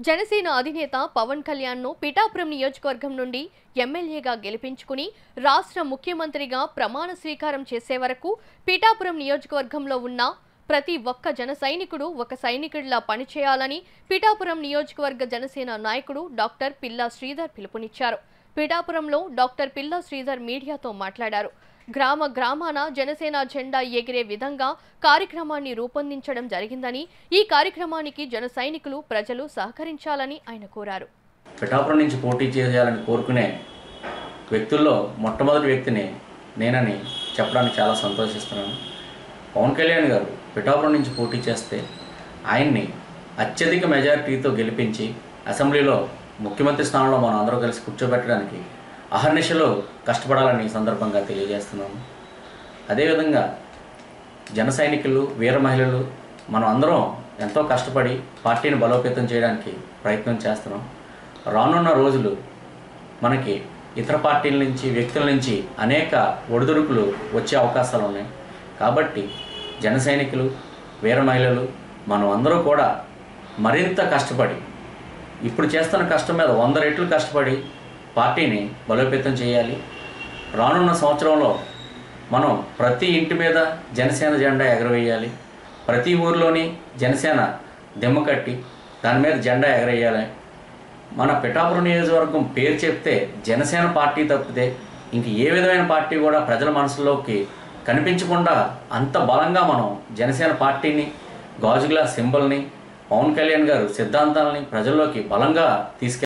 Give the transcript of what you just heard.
జనసేన అధినేత పవన్ కళ్యాణ్ను పిఠాపురం నియోజకవర్గం నుండి ఎమ్మెల్యేగా గెలిపించుకుని రాష్ట్ర ముఖ్యమంత్రిగా ప్రమాణ స్వీకారం చేసే వరకు పిఠాపురం నియోజకవర్గంలో ఉన్న ప్రతి ఒక్క జన సైనికుడు ఒక సైనికుడిలా పనిచేయాలని పిఠాపురం నియోజకవర్గ జనసేన నాయకుడు డాక్టర్ పిల్లా శ్రీధర్ పిలుపునిచ్చారు పిఠాపురంలో డాక్టర్ పిల్లా శ్రీధర్ మీడియాతో మాట్లాడారు గ్రామ గ్రామాన జనసేన జెండా ఎగిరే విధంగా కార్యక్రమాన్ని రూపొందించడం జరిగిందని ఈ కార్యక్రమానికి జన సైనికులు ప్రజలు సహకరించాలని ఆయన కోరారు పిఠాపురం నుంచి పోటీ చేయాలని కోరుకునే వ్యక్తుల్లో మొట్టమొదటి వ్యక్తిని నేనని చెప్పడానికి చాలా సంతోషిస్తున్నాను పవన్ కళ్యాణ్ గారు పిఠాపురం నుంచి పోటీ చేస్తే ఆయన్ని అత్యధిక మెజారిటీతో గెలిపించి అసెంబ్లీలో ముఖ్యమంత్రి స్థానంలో మనం అందరూ కలిసి కూర్చోబెట్టడానికి అహర్నిశలో కష్టపడాలని ఈ సందర్భంగా తెలియజేస్తున్నాను అదేవిధంగా జన సైనికులు వీర మహిళలు మనం అందరం ఎంతో కష్టపడి పార్టీని బలోపేతం చేయడానికి ప్రయత్నం చేస్తున్నాం రానున్న రోజులు మనకి ఇతర పార్టీల నుంచి వ్యక్తుల నుంచి అనేక ఒడిదుడుకులు వచ్చే అవకాశాలు ఉన్నాయి కాబట్టి జన సైనికులు వీర మహిళలు మనం అందరూ కూడా మరింత కష్టపడి ఇప్పుడు చేస్తున్న కష్టం మీద వంద రెట్లు కష్టపడి పార్టీని బలోపేతం చేయాలి రానున్న సంవత్సరంలో మనం ప్రతి ఇంటి మీద జనసేన జెండా ఎగరవేయాలి ప్రతి ఊరిలోని జనసేన దిమ్మ కట్టి దాని మీద జెండా ఎగరేయాలి మన పిఠాపురం నియోజకవర్గం పేరు చెప్తే జనసేన పార్టీ తప్పితే ఇంక ఏ విధమైన పార్టీ కూడా ప్రజల మనసులోకి కనిపించకుండా అంత బలంగా మనం జనసేన పార్టీని గాజుగ్లాస్ సింబల్ని పవన్ కళ్యాణ్ గారు సిద్ధాంతాలని ప్రజల్లోకి బలంగా తీసుకెళ్ళి